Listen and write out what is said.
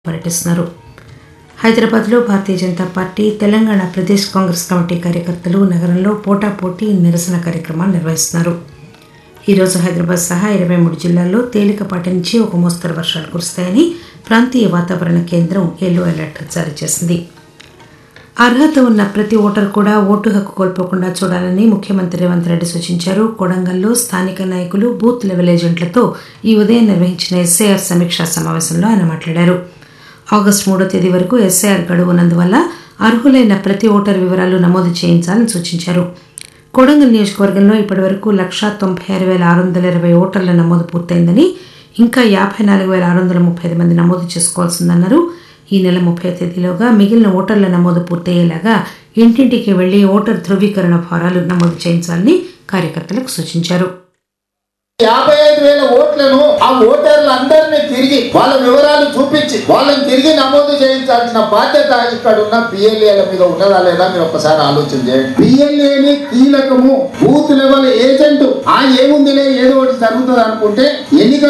పర్యటిస్తున్నారు హైదరాబాద్లో Bharatiya Janata Party Telangana Pradesh Congress committee కార్యకర్తలు నగరంలో పోటాపోటీ నిరసన కార్యక్రమాలు నిర్వహిస్తున్నారు ఈరోజు హైదరాబాద్ సహా ఇరవై మూడు జిల్లాల్లో తేలికపాటి నుంచి ఒక మోస్తరు వర్షాలు కురుస్తాయని ప్రాంతీయ వాతావరణ కేంద్రం ఎల్లో అలర్ట్ జారీ చేసింది అర్హత ఉన్న ప్రతి ఓటరు కూడా ఓటు హక్కు కోల్పోకుండా చూడాలని ముఖ్యమంత్రి రేవంత్ రెడ్డి సూచించారు కొడంగల్లో స్థానిక నాయకులు బూత్ లెవెల్ ఏజెంట్లతో ఈ ఉదయం నిర్వహించిన ఎస్ఐఆర్ సమీక్షా సమావేశంలో ఆయన మాట్లాడారు ఆగస్టు మూడో తేదీ వరకు ఎస్ఐఆర్ గడువు ఉన్నందువల్ల అర్హులైన ప్రతి ఓటరు వివరాలు నమోదు చేయించాలని సూచించారు కొడంగల్ నియోజకవర్గంలో ఇప్పటివరకు లక్షా తొంభై ఆరు వేల ఆరు వందల ఇరవై ఓటర్ల నమోదు పూర్తయిందని ఇంకా యాభై నాలుగు వేల ఆరు వందల ముప్పై ఐదు మంది నమోదు చేసుకోవాల్సిందన్నారు ఈ నెల ముప్పై తేదీలోగా మిగిలిన ఓటర్ల నమోదు పూర్తయ్యేలాగా ఇంటింటికి వెళ్లి ఓటర్ ధృవీకరణ ఫారాలు నమోదు చేయించాలని కార్యకర్తలకు సూచించారు యాభై ఐదు వేల ఓట్లను ఆ ఓటర్లందరినీ తిరిగి వాళ్ళ వివరాలు చూపించి వాళ్ళని తిరిగి నమోదు చేయించాల్సిన బాధ్యత ఇక్కడ ఉన్న పిఎల్ఏల మీద ఉన్నదా లేదా మీరు ఒక్కసారి ఆలోచన చేయండి పిఎల్ఏని కీలకము బూత్ లెవెల్ ఏజెంట్ ఆ ఏముందిలే ఏదో ఒకటి జరుగుతుంది అనుకుంటే ఎన్నికల